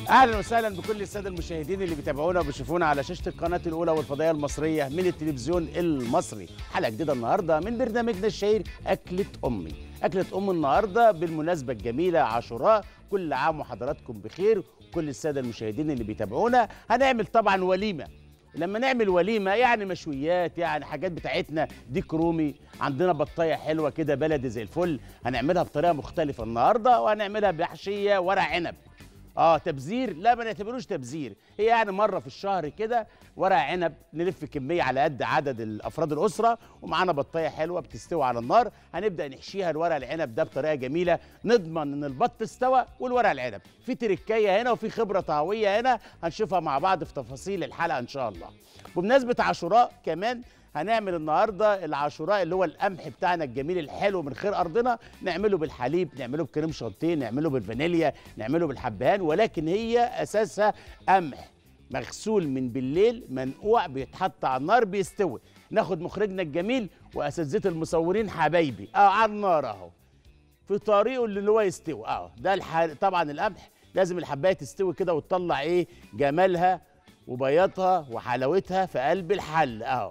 اهلا وسهلا بكل الساده المشاهدين اللي بيتابعونا وبيشوفونا على شاشه القناه الاولى والفضائيه المصريه من التلفزيون المصري حلقه جديده النهارده من برنامجنا الشهير اكله امي اكله ام النهارده بالمناسبه الجميله عاشوراء كل عام وحضراتكم بخير كل الساده المشاهدين اللي بيتابعونا هنعمل طبعا وليمه لما نعمل وليمه يعني مشويات يعني حاجات بتاعتنا ديك رومي عندنا بطايه حلوه كده بلدي زي الفل هنعملها بطريقه مختلفه النهارده وهنعملها بحشيه ورق عنب اه تبذير لا ما نعتبروش تبذير هي يعني مره في الشهر كده ورق عنب نلف كميه على قد عدد الافراد الاسره ومعانا بطايه حلوه بتستوي على النار هنبدا نحشيها الورق العنب ده بطريقه جميله نضمن ان البط استوى والورق العنب في تركايه هنا وفي خبره طهويه هنا هنشوفها مع بعض في تفاصيل الحلقه ان شاء الله بمناسبه عاشوراء كمان هنعمل النهارده العاشوراء اللي هو القمح بتاعنا الجميل الحلو من خير ارضنا نعمله بالحليب نعمله بكريم شانتيه نعمله بالفانيليا نعمله بالحبهان ولكن هي اساسها قمح مغسول من بالليل منقوع بيتحط على النار بيستوي ناخد مخرجنا الجميل واساتذه المصورين حبايبي اه على النار اهو في طريقه اللي هو يستوي اه ده الح... طبعا القمح لازم الحبايه تستوي كده وتطلع ايه جمالها وبياضها وحلاوتها في قلب الحل اهو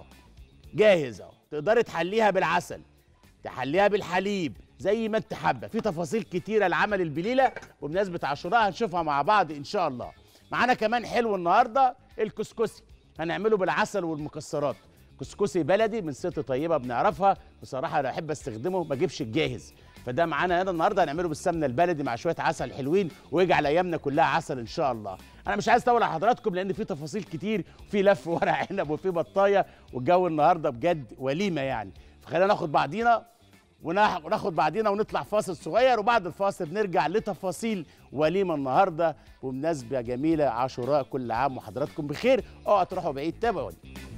جاهز اهو تقدري تحليها بالعسل تحليها بالحليب زي ما انت حابه في تفاصيل كتيره لعمل البليله وبمناسبه عاشوراء هنشوفها مع بعض ان شاء الله معانا كمان حلو النهارده الكسكسي هنعمله بالعسل والمكسرات كسكسي بلدي من ست طيبه بنعرفها بصراحه انا احب استخدمه ما اجيبش الجاهز فده معانا هنا النهارده هنعمله بالسمنه البلدي مع شويه عسل حلوين ويجعل ايامنا كلها عسل ان شاء الله انا مش عايز اطول على حضراتكم لان في تفاصيل كتير وفي لف ورق عنب وفي بطايه والجو النهارده بجد وليمه يعني فخلينا ناخد بعضينا وناخ- وناخد بعضينا ونطلع فاصل صغير وبعد الفاصل نرجع لتفاصيل وليمه النهارده بمناسبه جميله عاشوراء كل عام وحضراتكم بخير اوعوا تروحوا بعيد تابعوني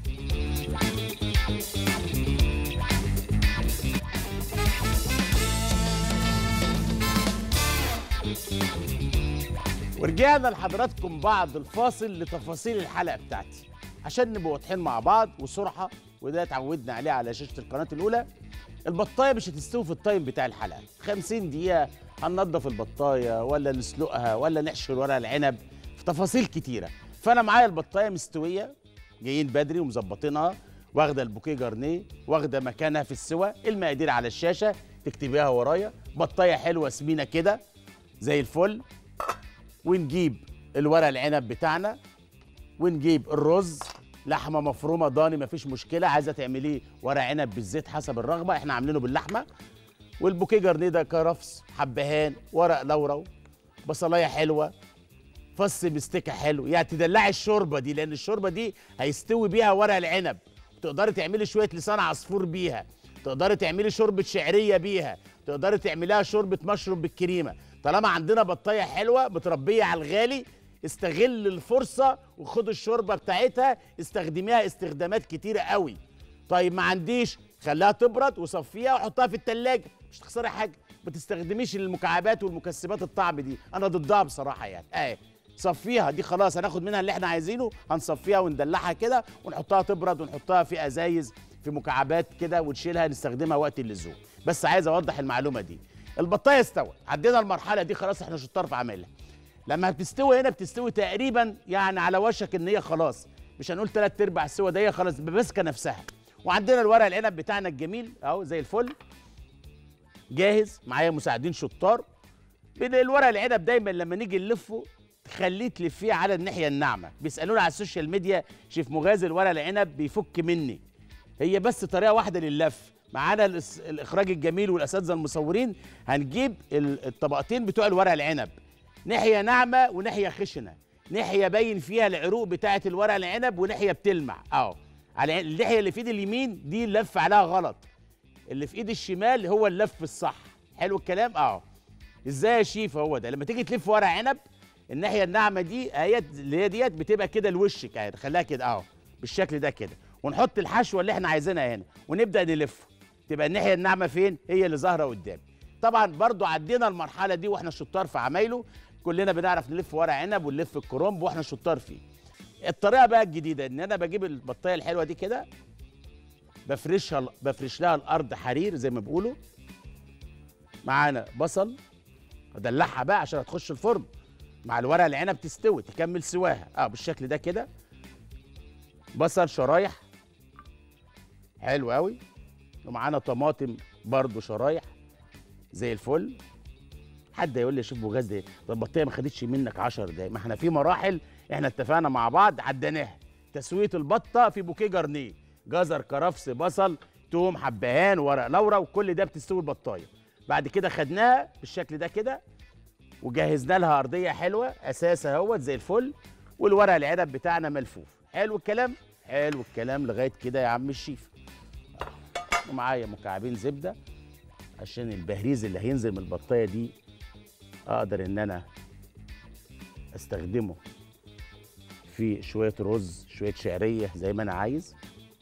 ورجعنا لحضراتكم بعد الفاصل لتفاصيل الحلقه بتاعتي عشان نبقى واضحين مع بعض وسرعه وده اتعودنا عليه على شاشه القناه الاولى البطايه مش هتستوي في التايم بتاع الحلقه 50 دقيقه هننضف البطايه ولا نسلقها ولا نحشي ورق العنب في تفاصيل كتيره فانا معايا البطايه مستويه جايين بدري ومظبطينها واخده البوكيه جارنيه واخده مكانها في السوا المقادير على الشاشه تكتبيها ورايا بطايه حلوه سمينه كده زي الفل ونجيب الورق العنب بتاعنا ونجيب الرز لحمه مفرومه ضاني مفيش مشكله عايزه تعمليه ورق عنب بالزيت حسب الرغبه احنا عاملينه باللحمه والبوكيه جرنيه ده كرفس حبهان ورق لورا بصلايه حلوه فص مستكه حلو يعني تدلعي الشوربه دي لان الشوربه دي هيستوي بيها ورق العنب تقدري تعملي شويه لسان عصفور بيها تقدري تعملي شوربه شعريه بيها تقدري تعمليها شوربه مشروب بالكريمه طالما عندنا بطايه حلوه متربيه على الغالي استغل الفرصه وخد الشوربه بتاعتها استخدميها استخدامات كتيره قوي طيب ما عنديش خليها تبرد وصفيها وحطها في التلاجة مش تخسري حاجه ما تستخدميش المكعبات والمكسبات الطعم دي انا ضدها بصراحه يعني اهي صفيها دي خلاص هناخد منها اللي احنا عايزينه هنصفيها وندلعها كده ونحطها تبرد ونحطها في ازايز في مكعبات كده ونشيلها نستخدمها وقت اللزوم بس عايز اوضح المعلومه دي البطايه استوت عدينا المرحله دي خلاص احنا شطار في عملها لما بتستوي هنا بتستوي تقريبا يعني على وشك ان هي خلاص مش هنقول تلات ارباع السوا ده هي خلاص ماسكه نفسها وعندنا الورق العنب بتاعنا الجميل اهو زي الفل جاهز معايا مساعدين شطار بين الورق العنب دايما لما نيجي نلفه تخليه تلفيه على الناحيه الناعمه بيسالونا على السوشيال ميديا شيف مغازي الورق العنب بيفك مني هي بس طريقه واحده لللف معانا الإس- الاخراج الجميل والاساتذه المصورين هنجيب ال- الطبقتين بتوع الورق العنب ناحيه ناعمه وناحيه خشنه ناحيه باين فيها العروق بتاعه الورق العنب وناحيه بتلمع اهو على الناحيه اللي في ايد اليمين دي اللف عليها غلط اللي في ايد الشمال هو اللف الصح حلو الكلام اهو ازاي يا شيف هو ده لما تيجي تلف ورق عنب الناحيه الناعمه دي اهي اللي هي ديت بتبقى كده لوشك اهي خليها كده اهو بالشكل ده كده ونحط الحشوه اللي احنا عايزينها هنا ونبدا نلف تبقى الناحيه الناعمه فين هي اللي ظاهره قدامي طبعا برضو عدينا المرحله دي واحنا شطار في عمايله كلنا بنعرف نلف ورق عنب ونلف الكرنب واحنا شطار فيه الطريقه بقى الجديده ان انا بجيب البطايه الحلوه دي كده بفرشها بفرش لها الارض حرير زي ما بيقولوا معانا بصل ادلعها بقى عشان هتخش الفرن مع الورق العنب تستوي تكمل سواها اه بالشكل ده كده بصل شرايح حلو قوي ومعانا طماطم برضو شرايح زي الفل حد يقول لي يا شيف بوغاز ده ده البطيه ما خدتش منك 10 دقايق ما احنا في مراحل احنا اتفقنا مع بعض عديناها تسويه البطه في بوكيه جرنيه جزر كرفس بصل توم حبهان ورق لورا وكل ده بتستوي البطايه بعد كده خدناها بالشكل ده كده وجهزنا لها ارضيه حلوه اساسها اهوت زي الفل والورق العنب بتاعنا ملفوف حلو الكلام حلو الكلام لغايه كده يا عم الشيف ومعايا مكعبين زبده عشان البهريز اللي هينزل من البطايه دي اقدر ان انا استخدمه في شويه رز شويه شعريه زي ما انا عايز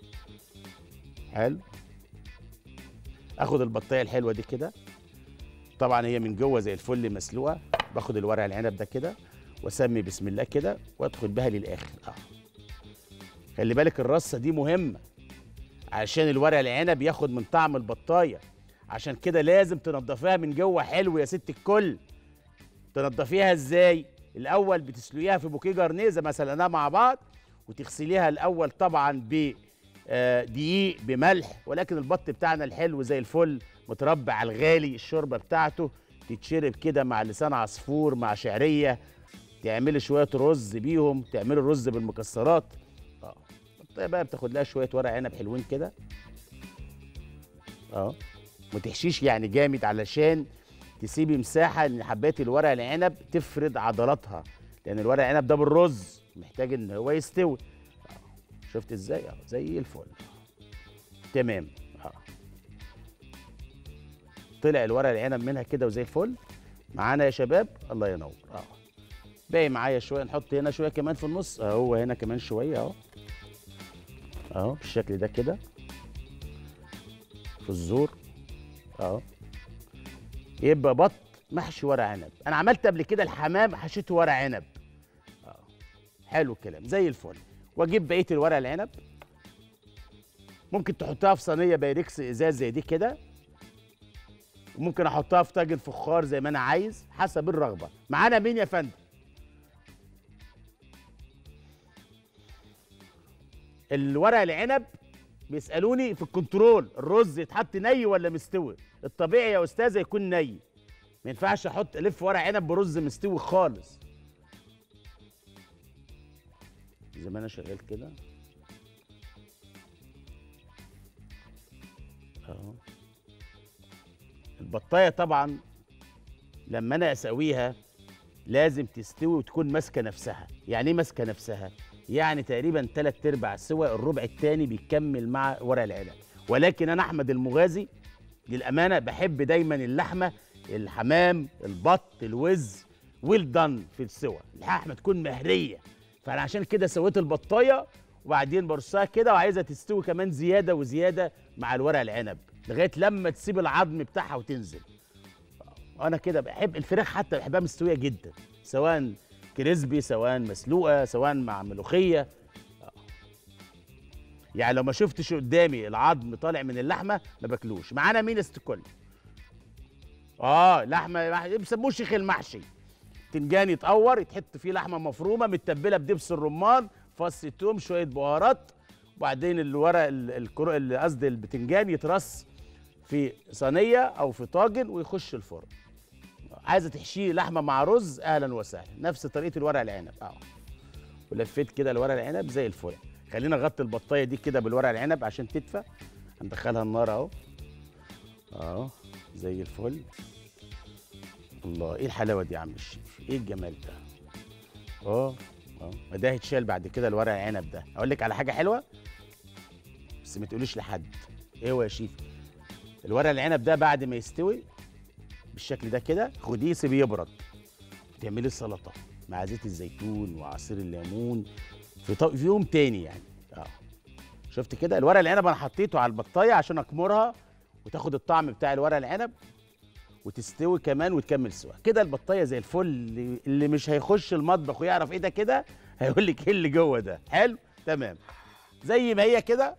حلو اخد البطايه الحلوه دي كده طبعا هي من جوه زي الفل مسلوقه باخد الورق العنب ده كده واسمي بسم الله كده وادخل بها للاخر اه خلي بالك الرصه دي مهمه عشان الورق العنب ياخد من طعم البطايه عشان كده لازم تنضفيها من جوه حلو يا ست الكل تنضفيها ازاي الاول بتسلقيها في بوكيه جرنيه زي ما سلقناها مع بعض وتغسليها الاول طبعا ب آه، دقيق بملح ولكن البط بتاعنا الحلو زي الفل متربع على الغالي الشوربه بتاعته تتشرب كده مع لسان عصفور مع شعريه تعملي شويه رز بيهم تعملي الرز بالمكسرات اه البطايه بقى بتاخد لها شويه ورق عنب حلوين كده اه ما تحشيش يعني جامد علشان تسيبي مساحه ان حبات الورق العنب تفرد عضلاتها لان الورق العنب ده بالرز محتاج ان هو يستوي آه. شفت ازاي اه زي الفل تمام اه طلع الورق العنب منها كده وزي الفل معانا يا شباب الله ينور اه باقي معايا شويه نحط هنا شويه كمان في النص اهو هنا كمان شويه اهو اهو بالشكل ده كده في الزور اهو يبقى بط محشي ورق عنب انا عملت قبل كده الحمام حشيته ورق عنب اه حلو الكلام زي الفل واجيب بقيه الورق العنب ممكن تحطها في صينيه بايركس ازاز زي دي كده وممكن احطها في طاجن فخار زي ما انا عايز حسب الرغبه معانا مين يا فندم الورق العنب بيسالوني في الكنترول الرز يتحط ني ولا مستوي الطبيعي يا استاذه يكون ني ما ينفعش احط الف ورق عنب برز مستوي خالص زي ما انا شغال كده اهو البطايه طبعا لما انا اسويها لازم تستوي وتكون ماسكه نفسها يعني ايه ماسكه نفسها يعني تقريبا ثلاث ارباع سوا الربع الثاني بيكمل مع ورق العنب ولكن انا احمد المغازي للامانه بحب دايما اللحمه الحمام البط الوز ويل دان في السوا اللحمه تكون مهريه فانا عشان كده سويت البطايه وبعدين برصها كده وعايزها تستوي كمان زياده وزياده مع الورق العنب لغايه لما تسيب العظم بتاعها وتنزل انا كده بحب الفراخ حتى بحبها مستويه جدا سواء كريسبي سواء مسلوقه سواء مع ملوخيه يعني لو ما شفتش قدامي العظم طالع من اللحمه ما باكلوش معانا مين استكل اه لحمه مح- بيسموه شيخ المحشي تنجان يتقور يتحط فيه لحمه مفرومه متبله بدبس الرمان فص توم شويه بهارات وبعدين الورق ال- الكرو ال- قصدي البتنجان يترص في صينيه او في طاجن ويخش الفرن عايزه تحشيه لحمه مع رز اهلا وسهلا نفس طريقه الورق العنب اه ولفيت كده الورق العنب زي الفل خلينا نغطي البطايه دي كده بالورق العنب عشان تدفى هندخلها النار اهو اهو زي الفل الله ايه الحلاوه دي يا عم الشيف ايه الجمال ده اه اه ما ده هيتشال بعد كده الورق العنب ده اقول لك على حاجه حلوه بس ما تقوليش لحد ايه هو يا شيف الورق العنب ده بعد ما يستوي بالشكل ده كده خديه سيبيه يبرد تعملي السلطه مع زيت الزيتون وعصير الليمون في, طو... في يوم تاني يعني اه شفت كده الورق العنب انا حطيته على البطايه عشان اكمرها وتاخد الطعم بتاع الورق العنب وتستوي كمان وتكمل سوا كده البطايه زي الفل اللي- اللي مش هيخش المطبخ ويعرف ايه ده كده هيقول لك ايه اللي جوه ده حلو تمام زي ما هي كده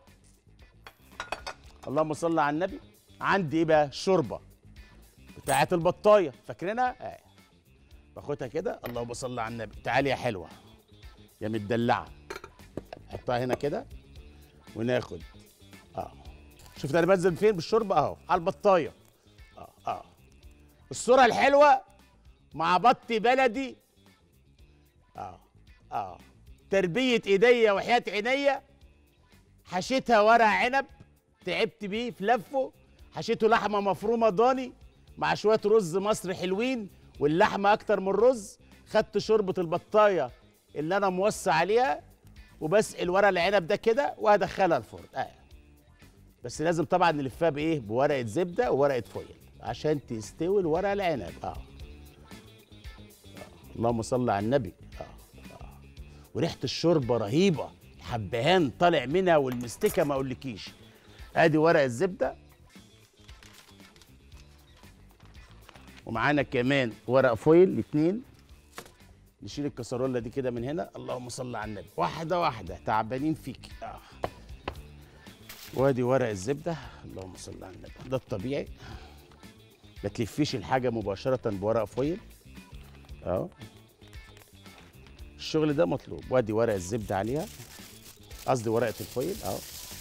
اللهم صل على النبي عندي ايه بقى شوربه بتاعت البطايه فاكرينها آه. باخدها كده اللهم صل على النبي تعالي يا حلوه يا مدلعه حطها هنا كده وناخد اه شفت انا بنزل فين بالشوربه اهو على البطايه اه اه الصوره الحلوه مع بط بلدي اه اه تربيه ايديا وحياه عينيا حشيتها ورق عنب تعبت بيه في لفه حشيته لحمه مفرومه ضاني مع شويه رز مصري حلوين واللحمه اكتر من الرز خدت شوربه البطايه اللي انا موصى عليها وبسقي ورق العنب ده كده وهدخلها الفرن آه. بس لازم طبعا نلفها بايه بورقه زبده وورقه فويل عشان تستوي الورق العنب اه, آه. اللهم صل على النبي آه. آه. وريحه الشوربه رهيبه الحبهان طالع منها والمستكه ما اقولكيش ادي ورق الزبده ومعانا كمان ورق فويل اتنين نشيل الكسرولة دي كده من هنا اللهم صل على النبي واحدة واحدة تعبانين فيك آه. وادي ورق الزبدة اللهم صل على النبي ده الطبيعي ما تلفيش الحاجة مباشرة بورق فويل اه الشغل ده مطلوب وادي ورق الزبدة عليها قصدي ورقة الفويل اه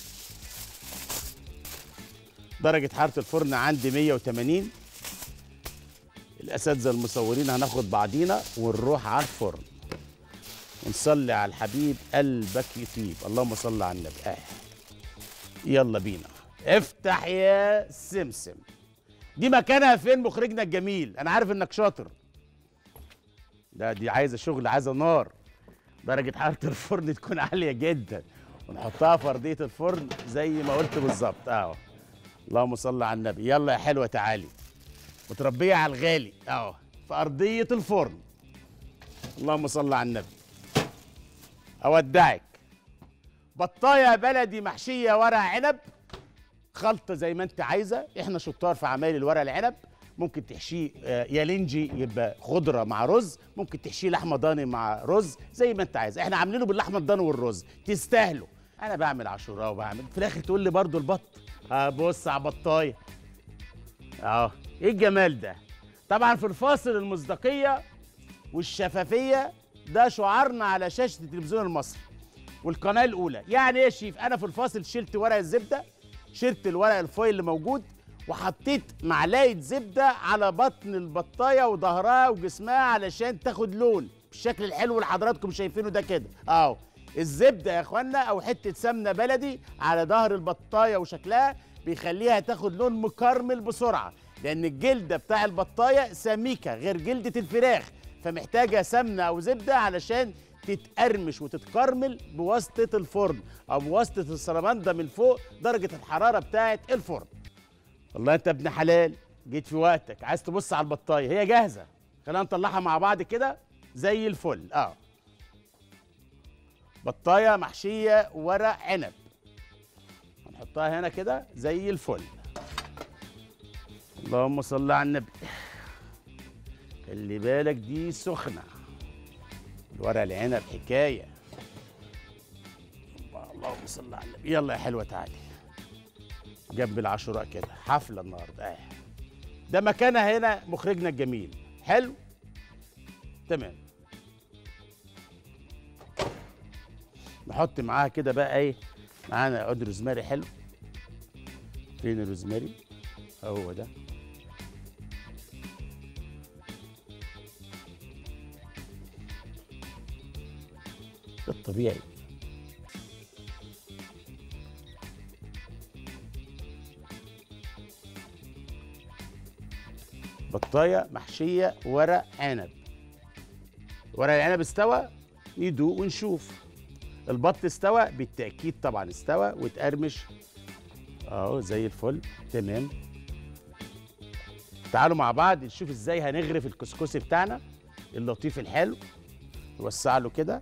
درجة حرارة الفرن عندي 180 الاساتذه المصورين هناخد بعضينا ونروح على الفرن ونصلي على الحبيب قلبك يطيب اللهم صل على النبي آه. يلا بينا افتح يا سمسم دي مكانها فين مخرجنا الجميل انا عارف انك شاطر ده دي عايزه شغل عايزه نار درجه حراره الفرن تكون عاليه جدا ونحطها في ارضيه الفرن زي ما قلت بالظبط اهو اللهم صل على النبي يلا يا حلوه تعالي متربيه على الغالي اهو في ارضيه الفرن اللهم صل على النبي اودعك بطايه بلدي محشيه ورق عنب خلطه زي ما انت عايزه احنا شطار في عمايل الورق العنب ممكن تحشيه آه، يا لنجي يبقى خضره مع رز ممكن تحشيه لحمه ضاني مع رز زي ما انت عايز احنا عاملينه باللحمه الضاني والرز تستاهلوا انا بعمل عاشوراء وبعمل في الاخر تقول لي برضو البط آه بص على بطايه اه ايه الجمال ده طبعا في الفاصل المصداقيه والشفافيه ده شعارنا على شاشه التلفزيون المصري والقناه الاولى يعني ايه يا شيف انا في الفاصل شلت ورق الزبده شلت الورق الفويل اللي موجود وحطيت معلقه زبده على بطن البطايه وظهرها وجسمها علشان تاخد لون بالشكل الحلو اللي حضراتكم شايفينه ده كده اهو الزبده يا اخوانا او حته سمنه بلدي على ظهر البطايه وشكلها بيخليها تاخد لون مكرمل بسرعه لان الجلده بتاع البطايه سميكه غير جلده الفراخ فمحتاجه سمنه او زبده علشان تتقرمش وتتكرمل بواسطه الفرن او بواسطه السلمانده من فوق درجه الحراره بتاعه الفرن والله انت ابن حلال جيت في وقتك عايز تبص على البطايه هي جاهزه خلينا نطلعها مع بعض كده زي الفل اه بطايه محشيه ورق عنب هنحطها هنا كده زي الفل اللهم صل على النبي خلي بالك دي سخنه الورق العنب حكايه اللهم صل على النبي يلا يا حلوه تعالي جنب العاشوراء كده حفله النهارده اه ده مكانها هنا مخرجنا الجميل حلو تمام نحط معاها كده بقى ايه معانا عود روزماري حلو فين الروزماري هو ده ده الطبيعي بطايه محشيه ورق عنب ورق العنب استوى ندوق ونشوف البط استوى بالتاكيد طبعا استوى واتقرمش اهو زي الفل تمام تعالوا مع بعض نشوف ازاي هنغرف الكسكسي بتاعنا اللطيف الحلو نوسع له كده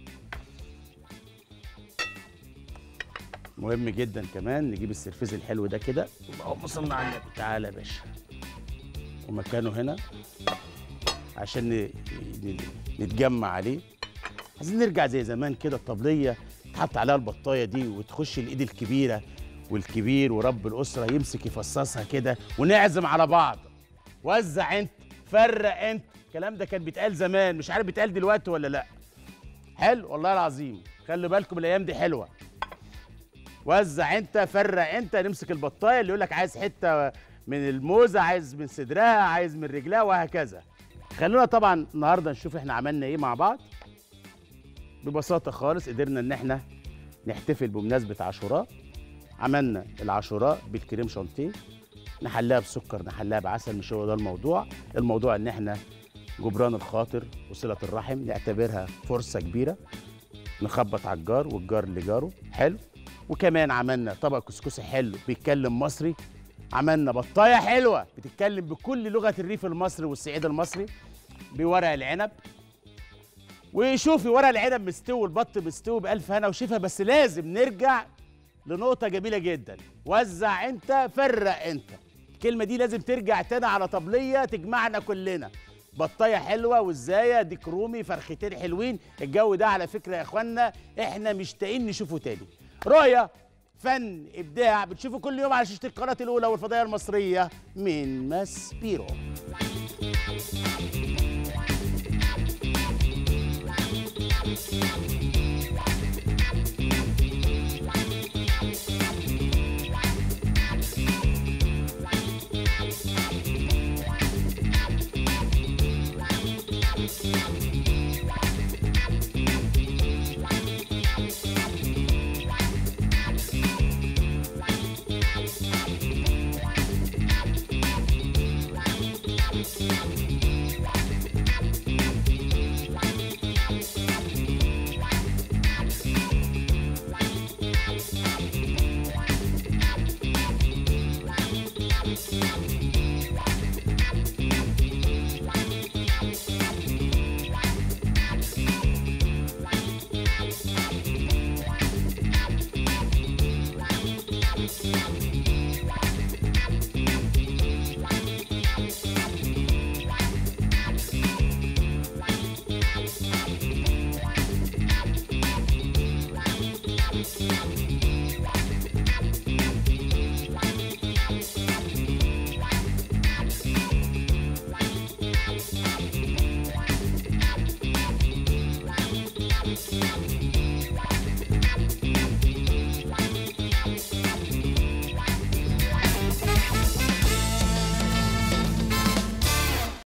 مهم جدا كمان نجيب السرفيز الحلو ده كده اللهم صل على النبي تعالى يا باشا ومكانه هنا عشان ن- ن- نتجمع عليه عايزين نرجع زي زمان كده الطبليه تحط عليها البطايه دي وتخش الايد الكبيره والكبير ورب الاسره يمسك يفصصها كده ونعزم على بعض وزع انت فرق انت الكلام ده كان بيتقال زمان مش عارف بيتقال دلوقتي ولا لا حلو والله العظيم خلي بالكم الايام دي حلوه وزع انت فرق انت نمسك البطايه اللي يقول لك عايز حته من الموزه عايز من صدرها عايز من رجلها وهكذا خلونا طبعا النهارده نشوف احنا عملنا ايه مع بعض ببساطه خالص قدرنا ان احنا نحتفل بمناسبه عاشوراء عملنا العاشوراء بالكريم شانتيه نحلها بسكر نحلها بعسل مش هو ده الموضوع الموضوع ان احنا جبران الخاطر وصله الرحم نعتبرها فرصه كبيره نخبط على الجار والجار اللي جاره حلو وكمان عملنا طبق كسكسي حلو بيتكلم مصري عملنا بطايه حلوه بتتكلم بكل لغه الريف المصري والصعيد المصري بورق العنب وشوفي ورق العنب مستوي البط مستوي بألف هنا وشفا بس لازم نرجع لنقطة جميلة جدا وزع انت فرق انت الكلمة دي لازم ترجع تاني على طبلية تجمعنا كلنا بطاية حلوة وازاية ديك رومي فرختين حلوين الجو ده على فكرة يا اخوانا احنا مشتاقين نشوفه تاني رؤية فن ابداع بتشوفوا كل يوم على شاشة القناة الاولى والفضائية المصرية من ماسبيرو